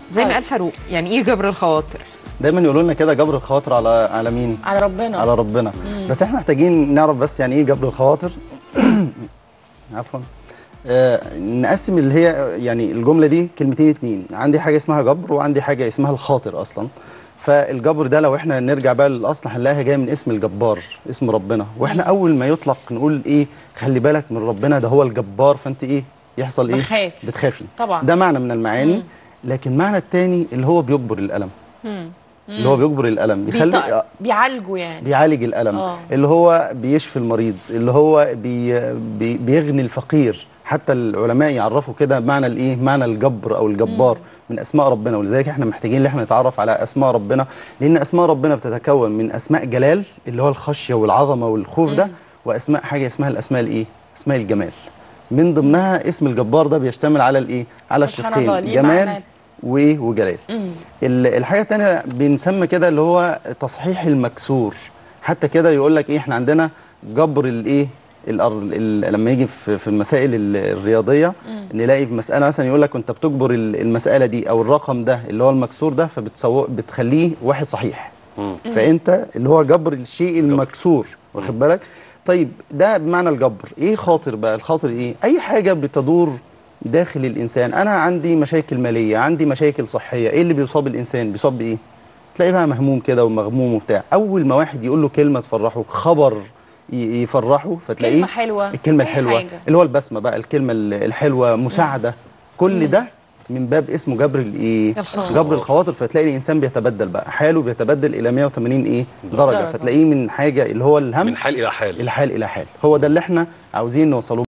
زي ما طيب. قال فاروق يعني ايه جبر الخواطر دايما يقولوا لنا كده جبر الخواطر على على مين على ربنا على ربنا بس احنا محتاجين نعرف بس يعني ايه جبر الخواطر عفوا آه نقسم اللي هي يعني الجمله دي كلمتين اتنين عندي حاجه اسمها جبر وعندي حاجه اسمها الخاطر اصلا فالجبر ده لو احنا نرجع بقى للاصل هنلاقيها جايه من اسم الجبار اسم ربنا واحنا اول ما يطلق نقول ايه خلي بالك من ربنا ده هو الجبار فانت ايه يحصل ايه بخاف. بتخافي طبعا. ده معنى من المعاني لكن معنى التاني اللي هو بيجبر الالم اللي هو بيجبر الالم بيط... بيخلي بيعالجوا يعني بيعالج الالم آه. اللي هو بيشفي المريض اللي هو بي بي بيغني الفقير حتى العلماء يعرفوا كده معنى الايه معنى الجبر او الجبار من اسماء ربنا ولذلك احنا محتاجين ان احنا نتعرف على اسماء ربنا لان اسماء ربنا بتتكون من اسماء جلال اللي هو الخشيه والعظمه والخوف ده واسماء حاجه اسمها الاسماء الايه اسماء الجمال من ضمنها اسم الجبار ده بيشتمل على الايه على سبحان الشقين الله، ليه جمال معنى. وايه وجلال ال- الحاجه الثانيه بنسمى كده اللي هو تصحيح المكسور حتى كده يقول لك ايه احنا عندنا جبر الايه الأر- ال- لما يجي في في المسائل ال- الرياضيه نلاقي في مساله مثلا يقول لك انت بتجبر ال- المساله دي او الرقم ده اللي هو المكسور ده فبتسو بتخليه واحد صحيح فانت اللي هو جبر الشيء المكسور واخد بالك طيب ده بمعنى الجبر ايه خاطر بقى الخاطر ايه اي حاجه بتدور داخل الانسان انا عندي مشاكل ماليه عندي مشاكل صحيه ايه اللي بيصاب الانسان بيصاب بايه تلاقيه بقى مهموم كده ومغموم وبتاع اول ما واحد يقول له كلمه تفرحه خبر ي- يفرحه فتلاقيه كلمة حلوة، الكلمه أي الحلوه حاجة. اللي هو البسمه بقى الكلمه ال- الحلوه مساعده كل ده من باب اسمه جبر الايه الخواطر. جبر الخواطر فتلاقي الانسان بيتبدل بقى حاله بيتبدل الى 180 ايه درجه درجة. فتلاقيه من حاجه اللي هو الهم من حال الى حال الحال الى حال هو ده اللي احنا عاوزين نوصله